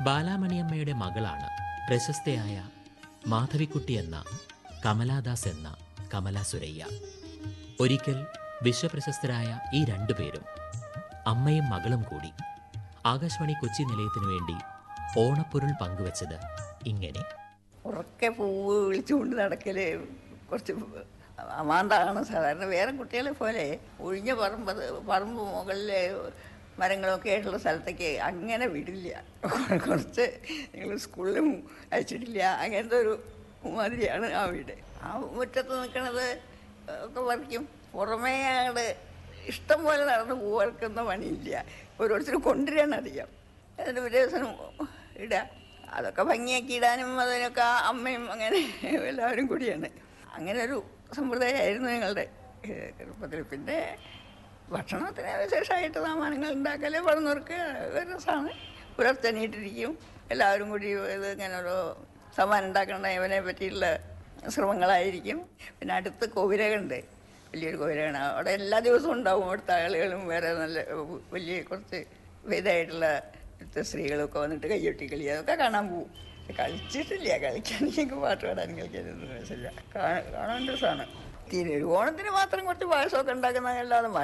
ബാലാമണിയമ്മയുടെ മകളാണ് പ്രശസ്തയായ മാധവിക്കുട്ടി എന്ന കമലാദാസ് എന്ന കമല സുരയ്യ ഒരിക്കൽ വിശ്വപ്രശസ്തരായ ഈ രണ്ടുപേരും അമ്മയും മകളും കൂടി ആകാശവാണി കൊച്ചി നിലയത്തിനു വേണ്ടി ഓണപ്പൊരുൾ പങ്കുവച്ചത് ഇങ്ങനെ ഉറക്കെ പൂവ് വിളിച്ചുകൊണ്ട് നടക്കല് കുറച്ച് അമാന്താണ് സാധാരണ വേറെ കുട്ടികളെ പോലെ ഒഴിഞ്ഞ പറമ്പ് പറമ്പ് മുകളിലെ മരങ്ങളൊക്കെ ആയിട്ടുള്ള സ്ഥലത്തേക്ക് അങ്ങനെ വിടില്ല കുറച്ച് നിങ്ങൾ സ്കൂളിലും അയച്ചിട്ടില്ല അങ്ങനത്തെ ഒരു മാതിരിയാണ് ആ വീട് ആ മുറ്റത്ത് നിൽക്കണത് ഒക്കെ പറിക്കും പുറമേ അങ്ങോട്ട് ഇഷ്ടം പോലെ നടന്ന് പൂ വറുക്കുന്ന പണിയില്ല ഓരോരുത്തരും കൊണ്ടുവരാനറിയാം അതിൻ്റെ ഒരു ദിവസം ഇടുക അതൊക്കെ ഭംഗിയാക്കി ഇടാനും അതിനൊക്കെ ആ അമ്മയും അങ്ങനെ എല്ലാവരും കൂടിയാണ് അങ്ങനെ ഒരു സമ്പ്രദായമായിരുന്നു ഞങ്ങളുടെ ഏഹ്, ചെറുപ്പത്തിൽ പിന്നെ ഭക്ഷണത്തിന് വിശേഷമായിട്ട് സാമാനങ്ങൾ ഉണ്ടാക്കൽ വളർന്നവർക്ക് ഒരു രസമാണ് പുലർച്ചെണീട്ടിരിക്കും എല്ലാവരും കൂടി ഇത് ഇങ്ങനെ ഒരു സാമാനം ഉണ്ടാക്കേണ്ട ഇവനെ പറ്റിയുള്ള ശ്രമങ്ങളായിരിക്കും പിന്നെ അടുത്ത് കോവിലകുണ്ട് വലിയൊരു കോവിലകാണ് അവിടെ എല്ലാ ദിവസവും ഉണ്ടാവും അവിടുത്തെ ആളുകളും വേറെ നല്ല വലിയ കുറച്ച് ഇതായിട്ടുള്ള ഇവിടുത്തെ സ്ത്രീകളൊക്കെ വന്നിട്ട് കയ്യൊട്ടി കളി അതൊക്കെ കാണാൻ പോവും കളിച്ചിട്ടില്ല കളിക്കാൻ എനിക്ക് പാട്ട് പാടാൻ കളിക്കാനൊന്നും മനസ്സില്ല കാണാൻ രസമാണ് തീരെ ഒരു ഓണത്തിന് മാത്രം കുറച്ച് പായസമൊക്കെ ഉണ്ടാക്കുന്നതല്ലാതെ